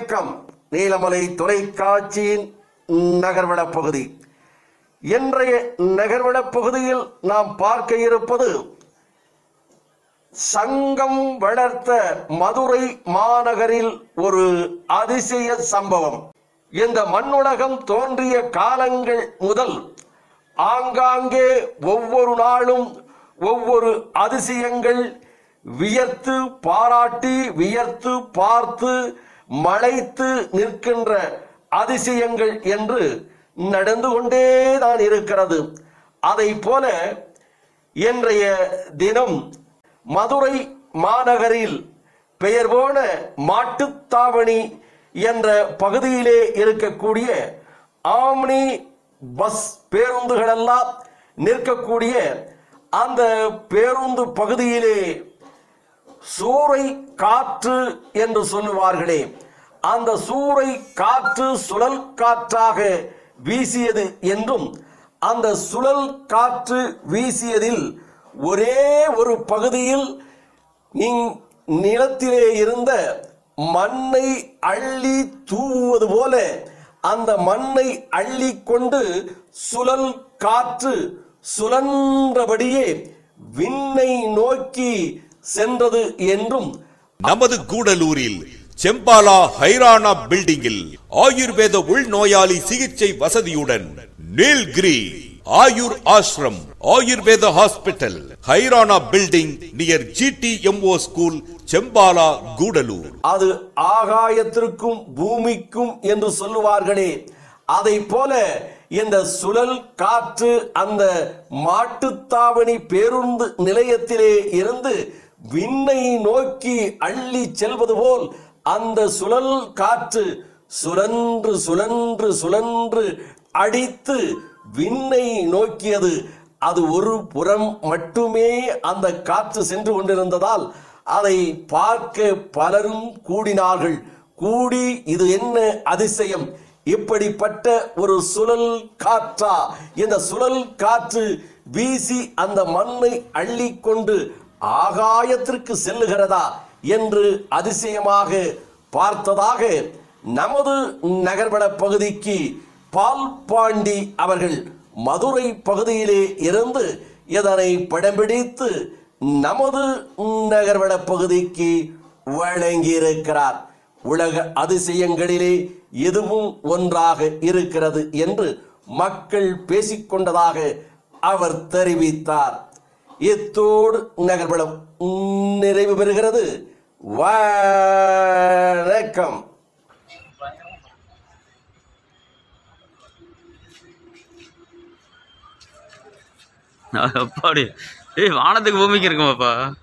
வணக்கம் நீலமலை தொலைக்காட்சியின் நகர்வட பகுதி இன்றைய நகர்வட பகுதியில் நாம் பார்க்க இருப்பது சங்கம் வளர்த்த மதுரை மாநகரில் ஒரு அதிசய சம்பவம் இந்த மண்ணுலகம் தோன்றிய காலங்கள் முதல் ஆங்காங்கே ஒவ்வொரு நாளும் ஒவ்வொரு அதிசயங்கள் வியர்த்து பாராட்டி வியர்த்து பார்த்து மலைத்து நிற்கின்ற அதிசயங்கள் என்று நடந்து கொண்டே தான் இருக்கிறது அதை போல இன்றைய தினம் மதுரை மாநகரில் பெயர் போன மாட்டுத்தாவணி என்ற பகுதியிலே இருக்கக்கூடிய ஆம்னி பஸ் பேருந்துகளெல்லாம் நிற்கக்கூடிய அந்த பேருந்து பகுதியிலே சூறை காற்று என்று சொல்லுவார்களே அந்த சூறை காற்று சுழல் காற்றாக வீசியது என்றும் அந்த சுழல் காற்று வீசியதில் ஒரே ஒரு பகுதியில் நீ- நிலத்திலே இருந்த மண்ணை அள்ளி தூவுவது போல அந்த மண்ணை அள்ளி கொண்டு சுழல் காற்று சுழன்றபடியே விண்ணை நோக்கி சென்றது என்றும் நமது கூடலூரில் செம்பாலா ஹைரானா பில்டிங்கில் ஆயுர்வேத உள்நோயாளி சிகிச்சை வசதியுடன் நீல்கிரி ஆயுர் ஆசிரம் ஆயுர்வேத ஹாஸ்பிட்டல் ஹைரானா building near GTMO school Chembala Gudalur அது ஆகாயத்திற்கும் பூமிக்கும் என்று சொல்லுவார்களே அதை போல இந்த சுழல் காற்று அந்த மாட்டுத்தாவணி பேருந்து நிலையத்திலே இருந்து விண்ணை நோக்கி அள்ளி செல்வது போல் அந்த சுழல் காற்று சுழன்று சுழன்று சுழன்று அடித்து விண்ணை நோக்கியது அது ஒரு புறம் மட்டுமே அந்த காற்று சென்று கொண்டிருந்ததால் அதை பார்க்க பலரும் கூடினார்கள் கூடி இது என்ன அதிசயம் இப்படிப்பட்ட ஒரு சுழல் காற்றா இந்த சுழல் காற்று வீசி அந்த மண்ணை அள்ளிக்கொண்டு ஆகாயத்திற்கு செல்லுகிறதா என்று அதிசயமாக பார்த்ததாக நமது நகர்வட பகுதிக்கு பால் பாண்டி அவர்கள் மதுரை பகுதியிலே இருந்து இதனை படம் பிடித்து நமது நகர்வட பகுதிக்கு வழங்கியிருக்கிறார் உலக அதிசயங்களிலே இதுவும் ஒன்றாக இருக்கிறது என்று மக்கள் பேசிக்கொண்டதாக அவர் தெரிவித்தார் இத்தோடு நகர்வடம் நிறைவு பெறுகிறது வணக்கம் அப்பாடி ஏய் வானத்துக்கு பூமிக்கு இருக்குமாப்பா